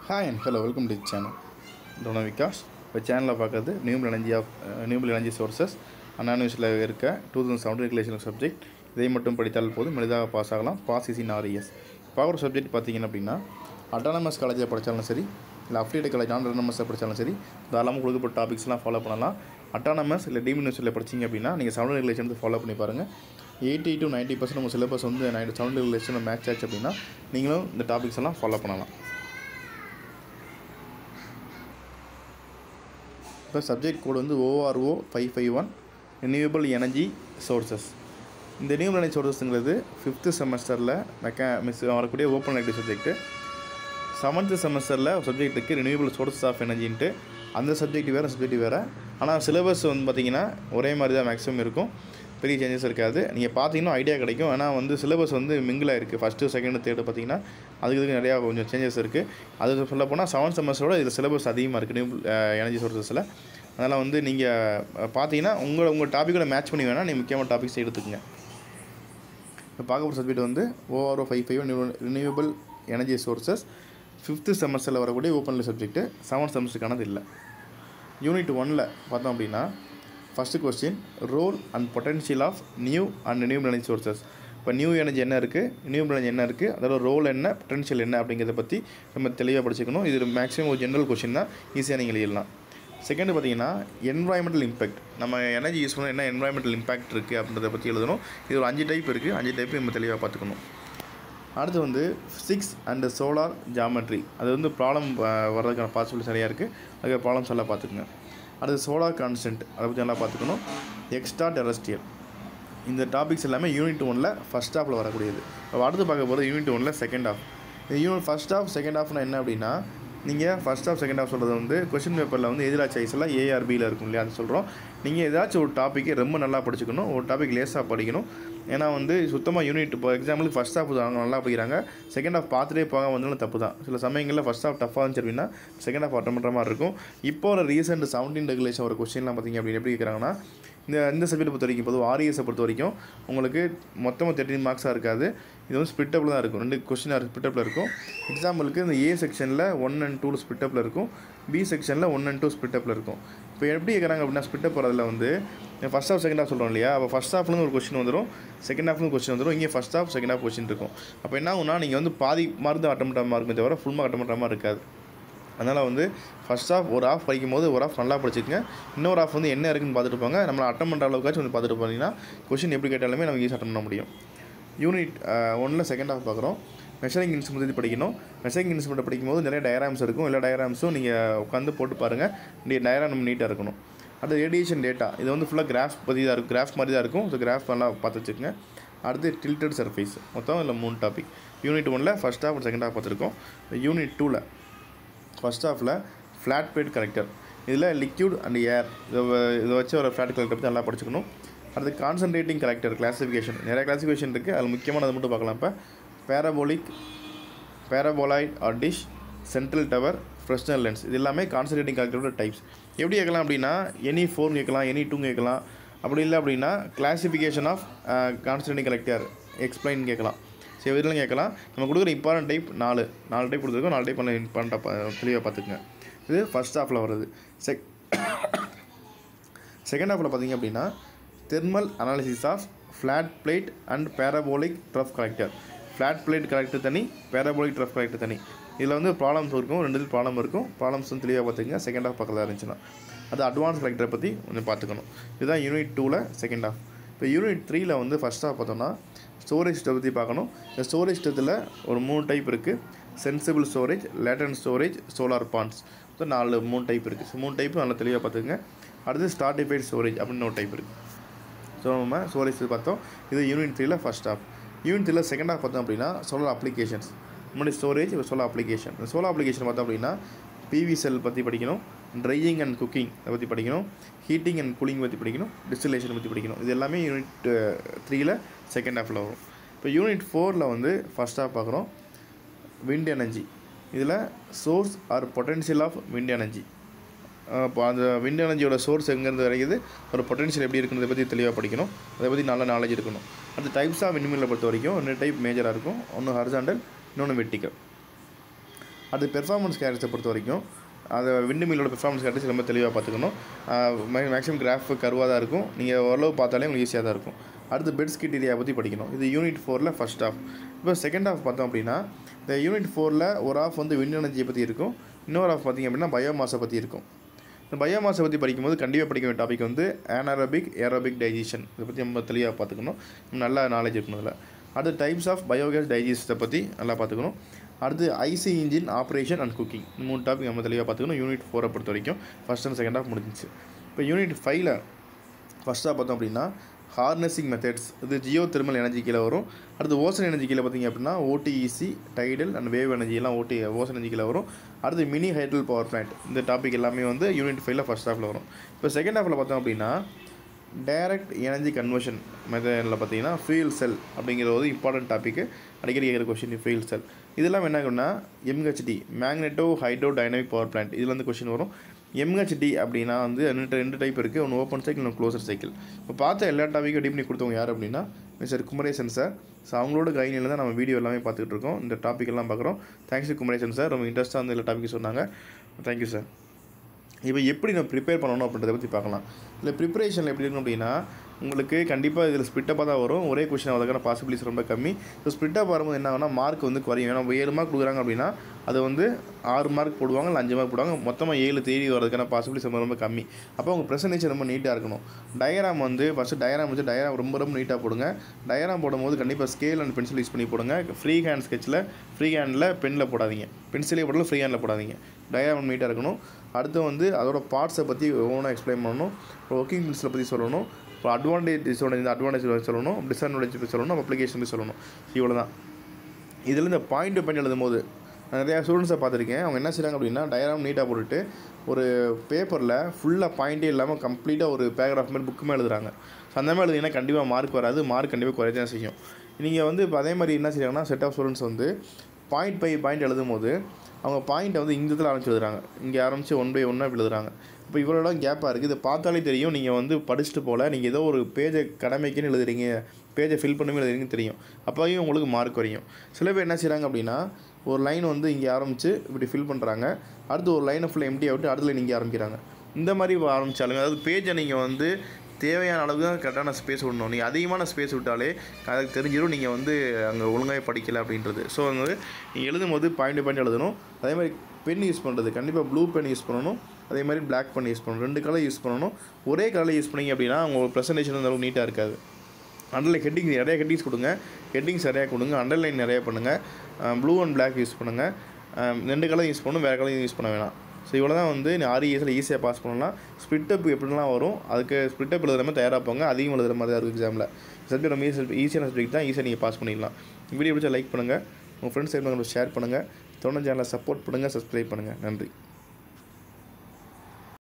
hi and hello welcome to channel டோனோ விகாஸ் இப்போ சேனலில் பார்க்குறது நியூபிள் எனர்ஜி ஆஃப் நியூபிள் எனர்ஜி சோர்சஸ் அனானியூஸில் இருக்க two thousand seventeen regulation subject இதை மட்டும் படித்தால் போதும் எளிதாக பாஸ் ஆகலாம் பாஸ் இஸ் இன் ஆர்இஎஸ் பார்க்குற சப்ஜெக்ட் பார்த்தீங்க அப்படின்னா அட்டானமஸ் காலேஜில் படித்தாலும் சரி இல்லை அஃப்லியேட் காலேஜ் நான் அட்டானமஸில் படித்தாலும் சரி தாராளமாக கொடுக்கப்பட்ட டாபிக்ஸ்லாம் ஃபாலோ பண்ணலாம் அட்டானமஸ் இல்லை டீம் யூனிவர்சிட்டியில் படிச்சிங்க அப்படின்னா நீங்கள் செவன் ரெகுலேஷன் ஃபாலோ பண்ணி பாருங்கள் எயிட்டி டு நைன்ட்டி பர்சன்ட் உங்கள் சிலபஸ் வந்து நைன் செவன் ரெகுலேஷன் மேட்ச் ஆச்சு அப்படின்னா நீங்களும் இந்த டாபிக்ஸ் எல்லாம் ஃபாலோ பண்ணலாம் இப்போ சப்ஜெக்ட் கோடு வந்து O R O five five one renewable energy sources இந்த ரினியூவபிள் எனர்ஜி சோர்சஸ்ங்கிறது ஃபிஃப்த்து செமஸ்டரில் மெக்கா மிஸ் வரக்கூடிய ஓப்பன் எலக்ட்ரிக் சப்ஜெக்ட்டு செவன்த்து செமஸ்டரில் சப்ஜெக்ட் இருக்குது ரினியூவபிள் சோர்சஸ் ஆஃப் எனர்ஜின்ட்டு அந்த சப்ஜெக்ட் வேறு சப்ஜெக்ட் வேறு ஆனால் சிலபஸ் வந்து பார்த்திங்கன்னா ஒரே மாதிரி தான் மேக்ஸிமம் இருக்கும் பெரிய சேஞ்சஸ் இருக்காது நீங்கள் பார்த்தீங்கன்னா ஐடியா கிடைக்கும் ஆனால் வந்து சிலபஸ் வந்து மிங்கிளாக இருக்குது ஃபஸ்ட்டு செகண்டு தேர்டு பார்த்தீங்கன்னா அதுக்கு இதுக்கு நிறையா கொஞ்சம் சேஞ்சஸ் இருக்குது அது சொல்ல போனால் செவன்த் செமஸ்டரோட இதில் சிலபஸ் அதிகமாக இருக்குது நியூ எனர்ஜி சோர்சஸில் அதனால் வந்து நீங்கள் பார்த்தீங்கன்னா உங்களோட உங்கள் டாப்பிக்கோட மேட்ச் பண்ணி வேணால் நீங்கள் முக்கியமான டாபிக்ஸ் எடுத்துக்கங்க இப்போ பார்க்க போகிற சப்ஜெக்ட் வந்து O R O five five renewable energy sources fifth செமஸ்டரில் வரக்கூடிய ஓப்பனில் சப்ஜெக்ட்டு செவன்த் செமஸ்டருக்கானது இல்லை யூனிட் ஒனில் பார்த்தோம் அப்படின்னா first question role and potential of new and renewable energy sources இப்போ நியூ எனர்ஜி என்ன இருக்குது ரினியூவபிள் எனர்ஜி என்ன இருக்குது அதோட ரோல் என்ன பொட்டன்ஷியல் என்ன அப்படிங்கிறத பற்றி நம்ம தெளிவாக படிச்சுக்கணும் இது மேக்ஸிமம் ஒரு ஜென்ரல் கொஸ்டின் தான் ஈஸியாக நீங்கள் எழுதலாம் செகண்ட் பார்த்தீங்கன்னா என்வாயன்மெண்டல் இம்பேக்ட் நம்ம எனர்ஜி யூஸ் பண்ண என்ன என்வாயன்மெண்டல் இம்பேக்ட் இருக்குது அப்படின்றத பற்றி எழுதணும் இது ஒரு அஞ்சு டைப் இருக்குது அஞ்சு டைப் நம்ம தெளிவாக பார்த்துக்கணும் அடுத்து வந்து ஃபிசிக்ஸ் அண்டு சோலார் ஜாமெட்ரி அது வந்து ப்ராப்ளம் வர்றதுக்கான பாசிபிலிட்டி சரியாக இருக்குது அதுக்கு ப்ராப்ளம்ஸ் எல்லாம் பார்த்துக்குங்க அடுத்து சோலார் கான்ஸ்டன்ட் அதை பற்றி நல்லா பார்த்துக்கணும் எக்ஸ்ட்ரா டெரஸ்ட்ரியல் இந்த டாபிக்ஸ் எல்லாமே யூனிட் ஒனில் ஃபஸ்ட் ஹாஃபில் வரக்கூடியது இப்போ அடுத்து பார்க்க போகிறது யூனிட் ஒனில் செகண்ட் ஹாஃப் இந்த யூனிட் ஃபஸ்ட் ஹாஃப் செகண்ட் ஹாஃப்னா என்ன அப்படின்னா நீங்கள் ஃபஸ்ட் ஹாஃப் செகண்ட் ஹாஃப் சொல்கிறது வந்து கொஷின் பேப்பரில் வந்து எதிராக சாய்ஸில் ஏஆர்பியில் இருக்கும் இல்லையா அது சொல்கிறோம் நீங்கள் ஏதாச்சும் ஒரு டாப்பிக்கை ரொம்ப நல்லா படிச்சுக்கணும் ஒரு டாபிக் லேஸாக படிக்கணும் ஏன்னா வந்து சுத்தமாக யூனிட் இப்போ எக்ஸாம்பிளுக்கு ஃபஸ்ட் ஹாஃப் அவங்க நல்லா படிக்கிறாங்க செகண்ட் ஹாஃப் பார்த்துட்டே போக வந்தாலும் தப்பு தான் சில சமயங்களில் ஃபஸ்ட் ஹாஃப் டஃப்பாக இருந்துச்சு அப்படின்னா செகண்ட் ஹாஃப் அட்டம் பண்ணுற மாதிரி இருக்கும் இப்போ ஒரு ரீசெண்ட் செவன்டீன் ரெகுலேஷன் ஒரு கொஸ்டின்லாம் பார்த்தீங்க அப்படின்னு எப்படி கேட்குறாங்கன்னா இந்த இந்த சப்ஜெக்ட் பொறுத்த வரைக்கும் பொதுவாக ஆர்இஎஸை பொறுத்த வரைக்கும் உங்களுக்கு மொத்தமாக தேர்ட்டின் மார்க்ஸாக இருக்காது இது வந்து ஸ்பிட்டப்பில் தான் இருக்கும் ரெண்டு கொஸ்டின் ஸ்பிட்டப்பில் இருக்கும் எக்ஸாம்பிளுக்கு இந்த ஏ செக்ஷனில் ஒன் அண்ட் டூ ஸ்பிட்டப்பில் இருக்கும் பி செக்ஷனில் ஒன் அண்ட் டூ ஸ்பிட்டப்பில் இருக்கும் இப்போ எப்படி கேட்குறாங்க அப்படின்னா ஸ்பிட்டப் போகிறதுல வந்து ஃபஸ்ட் ஹாஃப் செகண்ட் ஹாஃப் சொல்கிறோம் இல்லையா அப்போ ஃபஸ்ட் ஹாஃப்லேருந்து ஒரு கொஸ்டின் வந்துடும் செகண்ட் ஹாஃப்லேருந்து கொஸ்டின் வந்துடும் இங்கே first half second half question இருக்கும் அப்போ என்ன ஆகுனா நீங்கள் வந்து பாதி மார்க் தான் அட்டம் பண்ணுற இருக்குமே தவிர ஃபுல் மார்க் அட்டம் பண்ணுற மாதிரி இருக்காது அதனால் வந்து ஃபஸ்ட் ஆஃப் ஒரு ஆஃப் படிக்கும் போது ஒரு ஆஃப் நல்லா படிச்சுக்கங்க இன்னொரு ஆஃப் வந்து என்ன இருக்குன்னு பார்த்துட்டு போங்க நம்மளை அட்டம் பண்ணுற அளவுக்காச்சும் வந்து பார்த்துட்டு போனீங்கன்னா கொஷின் எப்படி கேட்டாலுமே நம்ம ஈஸியாக அட்டம் பண்ண முடியும் யூனிட் ஒன்றில் செகண்ட் ஆஃப் பார்க்குறோம் மெஷரிங் இன்ஸ்ட்ருமெண்ட் பற்றி படிக்கணும் மெஷரிங் இன்ஸ்ட்ருமெண்ட் படிக்கும்போது நிறைய டயராம்ஸ் இருக்கும் எல்லா டயராம்ஸும் நீங்கள் உட்காந்து போட்டு பாருங்கள் இந்த டயராம் நம்ம நீட்டாக இருக்கணும் அடுத்து ரேடியேஷன் டேட்டா இது வந்து ஃபுல்லாக கிராஃப் பற்றி தான் இருக்கும் கிராஃப் மாதிரி தான் இருக்கும் ஸோ கிராஃப் நல்லா பார்த்து வச்சுக்கோங்க அடுத்து டில்டட் சர்ஃபேஸ் மொத்தம் இல்லை மூணு டாபிக் யூனிட் ஒனில் ஃபஸ்ட் ஹாஃப் செகண்ட் ஹாஃப் பார்த்துருக்கோம் யூனிட் டூவில் ஃபஸ்ட் ஹாஃபில் ஃப்ளாட் பிளேட் கலெக்டர் இதில் லிக்யூட் அண்ட் ஏர் இதை இதை வச்சு ஒரு ஃப்ளாட் கலெக்டர் பற்றி நல்லா படிச்சுக்கணும் அடுத்து கான்சன்ட்ரேட்டிங் கலெக்டர் கிளாஸிஃபிகேஷன் நிறைய கிளாஸிஃபிகேஷன் இருக்குது அதில் முக்கியமானது மட்டும் பார்க்கலாம் இப்போ parabolic paraboloid or dish central tower fresnel lens இது எல்லாமே கான்சன்ட்ரேட்டிங் கலெக்டரோட டைப்ஸ் எப்படி கேட்கலாம் அப்படின்னா எனி ஃபோர் கேட்கலாம் எனி டூ கேட்கலாம் அப்படி இல்லை அப்படின்னா classification of concentrating collector explain கேட்கலாம் சரி இதெல்லாம் கேட்கலாம் நம்ம கொடுக்குற இம்பார்ட்டன்ட் டைப் நாலு நாலு டைப் கொடுத்துருக்கோம் நாலு டைப் பண்ண இம்பார்ட்டண்ட்டாக தெளிவாக பார்த்துக்குங்க இது ஃபஸ்ட் ஹாஃபில் வருது செக் செகண்ட் ஹாஃபில் பார்த்தீங்க அப்படின்னா thermal analysis of flat plate and parabolic trough collector flat plate collector தனி பேரபோலிக் ட்ரஃப் கலெக்டர் தனி இதில் வந்து ப்ராப்ளம்ஸ் இருக்கும் ரெண்டு ப்ராப்ளம் இருக்கும் ப்ராப்ளம்ஸ் வந்து தெளிவாக பார்த்துக்கங்க செகண்ட் ஹாஃப் பக்கத்தில் இருந்துச்சுன்னா அது அட்வான்ஸ் கலெக்டரை பற்றி கொஞ்சம் பார்த்துக்கணும் இதுதான் யூனிட் டூவில் செகண்ட் ஹாஃப் இப்போ யூனிட் த்ரீயில் வந்து ஃபஸ்ட் ஹாஃப் பார்த்தோம்னா ஸ்டோரேஜ் சிஸ்டம் பற்றி பார்க்கணும் இந்த ஸ்டோரேஜ் சிஸ்டத்தில் ஒரு மூணு டைப் இருக்குது sensible storage latent storage solar ponds so நாலு மூணு டைப் இருக்குது ஸோ மூணு டைப்பு நல்லா தெளிவாக பார்த்துக்கங்க அடுத்து ஸ்டார்டிஃபைட் ஸ்டோரேஜ் அப்படின்னு ஒரு டைப் இருக்குது ஸோ நம்ம ஸ்டோரேஜ் பார்த்தோம் இது யூனிட் த்ரீயில் ஃபஸ்ட் ஹாஃப் யூனிட் த்ரீயில் செகண்ட் ஹாஃப் பார்த்தோம் அப்படின்னா சோலார் அப்ளிகேஷன்ஸ் முன்னாடி ஸ்டோரேஜ் இப்போ சோலார் அப்ளிகேஷன் இந்த சோலார் அப்ளிகேஷன் பார்த்தோம் அப்படின்னா பிவி செல் பற்றி படிக்கணும் ட்ரையிங் அண்ட் குக்கிங் அதை பற்றி படிக்கணும் ஹீட்டிங் அண்ட் கூலிங் பற்றி படிக்கணும் டிஸ்டிலேஷன் பற்றி படிக்கணும் இது எல்லாமே யூனிட் த்ரீயில் செகண்ட் ஹாஃபில் வரும் இப்போ யூனிட் ஃபோரில் வந்து ஃபஸ்ட் ஹாஃப் பார்க்குறோம் விண்ட் எனர்ஜி இதில் source or potential of wind energy இப்போ அந்த விண்ட் எனர்ஜியோட சோர்ஸ் எங்கேருந்து கிடைக்குது ஒரு பொட்டன்ஷியல் எப்படி இருக்குன்றதை பற்றி தெளிவாக படிக்கணும் அதை பற்றி நல்ல நாலேஜ் இருக்கணும் அந்த டைப்ஸ் ஆஃப் விண்மில்லை பொறுத்த வரைக்கும் ரெண்டு டைப் மேஜராக இருக்கும் ஒன்று ஹரிசாண்டல் இன்னொன்று வெட்டிக்கல் அது பெர்ஃபார்மன்ஸ் கேரக்டர்ஸை பொறுத்த வரைக்கும் அது விண்டு மில்லோட பெர்ஃபார்மன்ஸ் கேரக்டர்ஸ் ரொம்ப தெளிவாக பார்த்துக்கணும் மேக்ஸிமம் கிராஃப் கருவாக தான் இருக்கும் நீங்கள் ஓரளவு பார்த்தாலே உங்களுக்கு ஈஸியாக தான் இருக்கும் அடுத்து பெட்ஸ் கிட்டீரியா பற்றி படிக்கணும் இது யூனிட் ஃபோரில் ஃபஸ்ட் ஆஃப் இப்போ செகண்ட் ஆஃப் பார்த்தோம் அப்படின்னா இந்த யூனிட் ஃபோரில் ஒரு ஆஃப் வந்து விண்ட் எனர்ஜியை பற்றி இருக்கும் இன்னொரு ஆஃப் பார்த்திங்க அப்படின்னா பயோமாஸை பற்றி இருக்கும் இந்த பயோமாஸை பற்றி படிக்கும்போது கண்டிப்பாக படிக்க வேண்டிய டாபிக் வந்து ஆனாரோபிக் ஏரோபிக் டைஜஷன் இதை பற்றி நம்ம தெளிவாக பார்த்துக்கணும் நல்லா நாலேஜ் இருக்கணும் இதில் அடுத்து டைப்ஸ் ஆஃப் பயோகேஸ் டைஜஸ்ட்டை பற்றி நல்லா பார்த்துக்கணும் அடுத்து IC engine operation and cooking இந்த மூணு டாபிக் நம்ம தெளிவாக பார்த்துக்கணும் யூனிட் ஃபோரை பொறுத்த வரைக்கும் ஃபஸ்ட் அண்ட் செகண்ட் ஆஃப் முடிஞ்சிச்சு இப்போ யூனிட் ஃபைவ்ல ஃபஸ்ட்டாக பார்த்தோம் அப்படின்னா ஹார்னஸிங் மெத்தட்ஸ் இது ஜியோ தெர்மல் எனர்ஜி கீழே வரும் அடுத்து ஓசன் எனர்ஜி கீழே பார்த்தீங்க அப்படின்னா OTEC tidal and wave energy எல்லாம் ஓடி ஓசன் எனர்ஜி கீழே வரும் அடுத்து மினி ஹைட்ரல் பவர் பிளான்ட் இந்த டாபிக் எல்லாமே வந்து யூனிட் ஃபைவ்ல ஃபஸ்ட் ஹாஃபில் வரும் இப்போ செகண்ட் ஹாஃபில் பார்த்தோம் அப்படின்னா டைரக்ட் எனர்ஜி கன்வர்ஷன் மெத்தடில் பார்த்தீங்கன்னா ஃபியூல் செல் அப்படிங்கிற ஒரு இம்பார்ட்டன்ட் டாப்பிக்கு அடிக்கடி கேட்குற கொஷின் ஃபியூல் செல் இதெல்லாம் என்ன ஆகும்னா MHD magneto hydro dynamic power plant இதில் வந்து கொஷின் வரும் எம்ஹெச்டி அப்படின்னா வந்து ரெண்டு ரெண்டு டைப் இருக்குது ஒன்று ஓப்பன் சைக்கிள் ஒன்று க்ளோசர் சைக்கிள் இப்போ பார்த்த எல்லா டாப்பிக்கும் ரெடி பண்ணி கொடுத்தவங்க யார் அப்படின்னா மிஸ்டர் குமரேசன் சார் ஸோ அவங்களோட கைனியில் தான் நம்ம வீடியோ எல்லாமே பார்த்துக்கிட்டு இருக்கோம் இந்த டாபிக் எல்லாம் பார்க்குறோம் தேங்க்ஸ் குமரேசன் சார் ரொம்ப இன்ட்ரெஸ்ட்டாக வந்து எல்லா டாபிக் சொன்னாங்க தேங்க்யூ சார் இப்போ எப்படி நம்ம ப்ரிப்பேர் பண்ணணும் அப்படின்றத பற்றி பார்க்கலாம் இல்லை ப்ரிப்பரேஷனில் எப்படி இருக்கணும் அப்படின்னா உங்களுக்கு கண்டிப்பாக இதில் ஸ்பிட்டப்பாக தான் வரும் ஒரே கொஷின் அதுக்கான பாசிபிலிட்டிஸ் ரொம்ப கம்மி ஸோ ஸ்பிட்டப் வரும்போது என்ன ஆகும்னா மார்க் வந்து குறையும் ஏன்னா ஏழு மார்க் கொடுக்குறாங்க அப்படின்னா அது வந்து ஆறு மார்க் போடுவாங்க இல்லை அஞ்சு மார்க் போடுவாங்க மொத்தமாக ஏழு தேடி வரதுக்கான பாசிபிலிட்டிஸ் ரொம்ப ரொம்ப கம்மி அப்போ உங்கள் ப்ரெசன்டேஷன் ரொம்ப நீட்டாக இருக்கணும் டயராம் வந்து ஃபஸ்ட்டு டயராம் வச்சு டயராம் ரொம்ப ரொம்ப நீட்டாக போடுங்க டயராம் போடும்போது கண்டிப்பாக ஸ்கேல் அண்ட் பென்சில் யூஸ் பண்ணி போடுங்க ஃப்ரீ ஹேண்ட் ஸ்கெட்சில் ஃப்ரீ ஹேண்டில் பெனில் போடாதீங்க பென்சிலே போடல ஃப்ரீ ஹேண்டில் போடாதீங்க டயராம் நீட்டாக இருக்கணும் அடுத்து வந்து அதோட பார்ட்ஸை பற்றி ஒவ்வொன்றா எக்ஸ்பிளைன் பண்ணணும் ஒர்க்கிங் பிரின்ஸில் பற்றி சொல்லணும் இப்போ அட்வான்டேஜ் டிஸ்அட்வான்டேஜ் இந்த அட்வான்டேஜ் சொல்லணும் டிஸ்அட்வான்டேஜ் பற்றி சொல்லணும் அப்ளிகேஷன் பற்றி சொல்லணும் இவ்வளோ தான் இதில் இந்த பாயிண்ட் டு பாயிண்ட் எழுதும் போது நான் நிறையா ஸ்டூடெண்ட்ஸை பார்த்துருக்கேன் அவங்க என்ன செய்கிறாங்க அப்படின்னா டயராம் நீட்டாக போட்டுட்டு ஒரு பேப்பரில் ஃபுல்லாக பாயிண்டே இல்லாமல் கம்ப்ளீட்டாக ஒரு பேராகிராஃப் மாதிரி புக்குமே எழுதுறாங்க ஸோ அந்த மாதிரி எழுதிங்கன்னா கண்டிப்பாக மார்க் வராது மார்க் கண்டிப்பாக குறைய தான் செய்யும் நீங்கள் வந்து இப்போ அதே மாதிரி என்ன செய்கிறாங்கன்னா செட் ஆஃப் ஸ்டூடெண்ட்ஸ் வந்து பாயிண்ட் பை பாயிண்ட் எழுதும் போது அவங்க பாயிண்ட்டை வந்து இந்த இடத்துல ஆரம்பிச்சு எழுதுறாங்க இங்கே ஆரம்பித்து ஒன் பை ஒன்னாக இப்படி எழுதுறாங்க இப்போ இவ்வளோ இடம் கேப்பாக இருக்குது இதை பார்த்தாலே தெரியும் நீங்கள் வந்து படிச்சுட்டு போல் நீங்கள் ஏதோ ஒரு பேஜை கடமைக்குன்னு எழுதுறீங்க பேஜை ஃபில் பண்ணவே எழுதுறீங்கன்னு தெரியும் அப்போயும் உங்களுக்கு மார்க் குறையும் சில பேர் என்ன செய்கிறாங்க அப்படின்னா ஒரு லைன் வந்து இங்கே ஆரம்பித்து இப்படி ஃபில் பண்ணுறாங்க அடுத்து ஒரு லைனை ஃபுல்லாக எம்டி ஆகிட்டு அடுத்த லைன் இங்கே ஆரம்பிக்கிறாங்க இந்த மாதிரி ஆரம்பித்தாலுங்க அதாவது பேஜை நீங்கள் வந்து தேவையான அளவுக்கு தான் கரெக்டான ஸ்பேஸ் விடணும் நீங்கள் அதிகமான ஸ்பேஸ் விட்டாலே அதுக்கு தெரிஞ்சிடும் நீங்கள் வந்து அங்கே ஒழுங்காக படிக்கலை அப்படின்றது ஸோ வந்து நீங்கள் எழுதும் போது பாயிண்ட் பாயிண்ட் எழுதணும் அதே மாதிரி பென் யூஸ் பண்ணுறது கண்டிப்பாக ப்ளூ பென் யூஸ் பண்ணணும் அதே மாதிரி பிளாக் பென் யூஸ் பண்ணணும் ரெண்டு கலர் யூஸ் பண்ணணும் ஒரே கலரில் யூஸ் பண்ணிங்க அப்படின்னா உங்கள் ப்ரெசன்டேஷன் அந்த அளவுக்கு நீட்டாக இருக்காது அண்டர்லைன் ஹெட்டிங் நிறைய ஹெட்டிங்ஸ் கொடுங்க ஹெட்டிங்ஸ் நிறையா கொடுங்க அண்டர்லைன் நிறையா பண்ணுங்கள் ப்ளூ அண்ட் பிளாக் யூஸ் பண்ணுங்கள் ரெண்டு கலர் யூஸ் பண்ணணும் வேறு கலர் யூஸ் பண்ண வேணாம் ஸோ இவ்வளோ தான் வந்து ஆர்இஎஸில் ஈஸியாக பாஸ் பண்ணலாம் ஸ்பிட் அப் எப்படிலாம் வரும் அதுக்கு ஸ்பிட் அப் எழுதுற மாதிரி தயாராக போங்க அதிகம் எழுதுற மாதிரி தான் இருக்குது எக்ஸாமில் சப்ஜெக்ட் ரொம்ப ஈஸி ஈஸியான சப்ஜெக்ட் தான் ஈஸியாக நீங்கள் பாஸ் பண்ணிடலாம் வீடியோ பிடிச்சா லைக் பண்ணுங்கள் உங்கள் ஃப்ரெண்ட்ஸ் சைடில் ஷேர் பண்ணுங்கள் தொடர்ந்து சேனலை சப்போர்ட் பண்ணுங்கள் சப்ஸ்கிரைப் பண்ணுங்கள் நன்றி